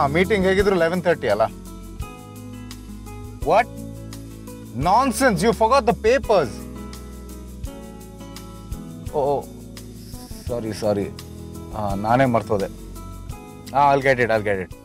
meeting ಹೇಗಿದ್ರು eleven thirty ಅಲ್ಲ what nonsense you forgot the papers oh sorry sorry ನಾನೇ ಮರ್ತೋದೆ ಹಾಂ I'll get it I'll get it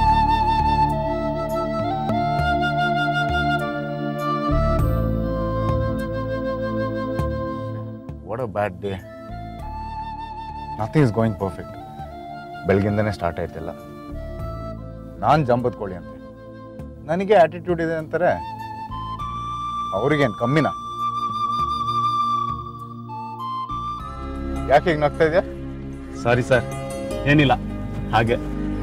what a bad day nothing is going perfect ಬೆಳಗಿಂದನೇ start ಆಯ್ತಿಲ್ಲ ನಾನು ಜಂಬದ್ ಕೋಳಿ ಅಂತೆ ನನಗೆ ಆಟಿಟ್ಯೂಡ್ ಇದೆ ಅಂತಾರೆ ಅವ್ರಿಗೇನು ಕಮ್ಮಿನಾ ಯಾಕೆ ಈಗ ನಗ್ತಾ ಇದೆಯಾ ಸಾರಿ ಸರ್ ಏನಿಲ್ಲ ಹಾಗೆ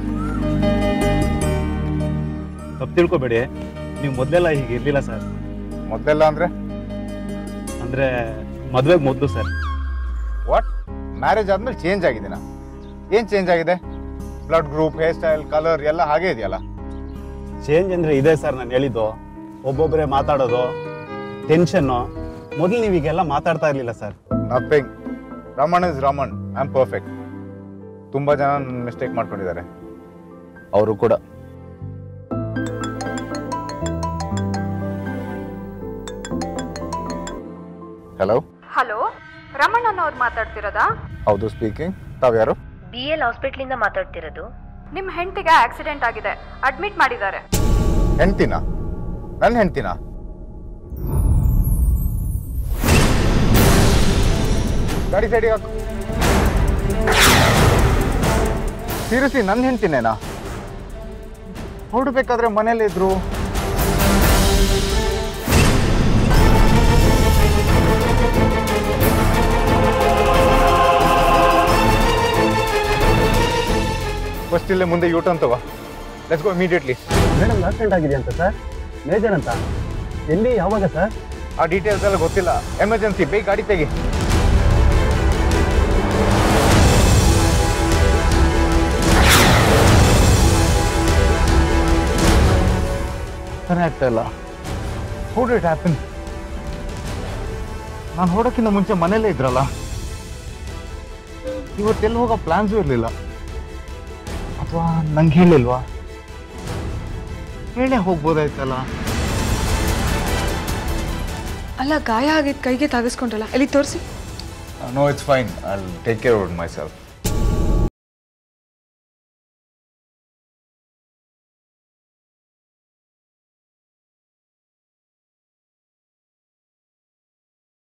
ತಪ್ಪು ತಿಳ್ಕೊಬೇಡಿ ನೀವು ಮೊದಲೆಲ್ಲ ಹೀಗೆ ಇರಲಿಲ್ಲ ಸರ್ ಮೊದಲೆಲ್ಲ ಅಂದ್ರೆ ಅಂದರೆ ಮದುವೆಗೆ ಮೊದಲು ಸರ್ ವಾಟ್ ಮ್ಯಾರೇಜ್ ಆದ್ಮೇಲೆ ಚೇಂಜ್ ಆಗಿದ್ದೀನಾ ಏನು ಚೇಂಜ್ ಆಗಿದೆ blood group hair style colour ಎಲ್ಲ ಹಾಗೆ ಇದೆಯಲ್ಲ ಚೇಂಜ್ ಅಂದರೆ ಇದೆ ಸರ್ ನಾನು ಹೇಳಿದ್ದು ಒಬ್ಬೊಬ್ಬರೇ ಮಾತಾಡೋದು ಟೆನ್ಷನ್ನು ಮೊದಲು ನೀವೀಗೆಲ್ಲ ಮಾತಾಡ್ತಾ ಇರಲಿಲ್ಲ sir nothing Raman is Raman I am perfect ತುಂಬ ಜನ ಮಿಸ್ಟೇಕ್ ಮಾಡ್ಕೊಂಡಿದ್ದಾರೆ ಅವರು ಕೂಡ ಹಲೋ ಹಲೋ ರಮಣನ್ ಅವ್ರು ಮಾತಾಡ್ತಿರೋದಾ ಹೌದು ಸ್ಪೀಕಿಂಗ್ ತಾವ್ಯಾರು ಬಿ ಎಲ್ ಹಾಸ್ಪಿಟ್ಲಿಂದ ಮಾತಾಡ್ತಿರೋದು ನಿಮ್ಮ ಹೆಂಡತಿಗೆ ಆಕ್ಸಿಡೆಂಟ್ ಆಗಿದೆ ಅಡ್ಮಿಟ್ ಮಾಡಿದ್ದಾರೆ ಹೆಂಡ್ತಿನ ನನ್ನ ಹೆಂಡ್ತಿನ ಗಾಡಿ ಸೈಡಿಗೆ ಹಾಕು ಸೀರಿಯಸ್ಲಿ ನನ್ನ ಹೆಂಡ್ತಿನೇನಾ ಹೊರಡ್ಬೇಕಾದ್ರೆ ಮನೇಲಿ ಇದ್ರು ಫಸ್ಟ್ ಇಲ್ಲೇ ಮುಂದೆ ಯೂಟರ್ನ್ ತಗೋ let's go immediately madam accident ಆಗಿದೆ ಅಂತ ಸರ್ ಮೇಜರ್ ಅಂತ ಎಲ್ಲಿ ಯಾವಾಗ ಸರ್ ಆ ಡೀಟೇಲ್ಸ್ ಎಲ್ಲ ಗೊತ್ತಿಲ್ಲ ಎಮರ್ಜೆನ್ಸಿ ಬೇಗ ಗಾಡಿ ತೆಗಿ ತಾನೇ ಆಗ್ತಾ ಇಲ್ಲ ಹೌ ಡಿಟ್ ಹ್ಯಾಪನ್ ನಾನು ಹೊಡೋಕ್ಕಿಂತ ಮುಂಚೆ ಮನೇಲೇ ಇದ್ರಲ್ಲ ಇವತ್ತೆಲ್ಲಿ ಹೋಗೋ ಪ್ಲಾನ್ಸು ಇರಲಿಲ್ಲ ಅಥವಾ ನಂಗೆ ಹೇಳಿಲ್ವಾ ಹೇಳೇ ಹೋಗ್ಬೋದಾಯ್ತಲ್ಲ ಅಲ್ಲ ಗಾಯ ಆಗಿದ್ ಕೈಗೆ ತಾಗಿಸ್ಕೊಂಡ್ರಲ್ಲ ಇಲ್ಲಿ ತೋರಿಸಿ no it's fine I take care out my self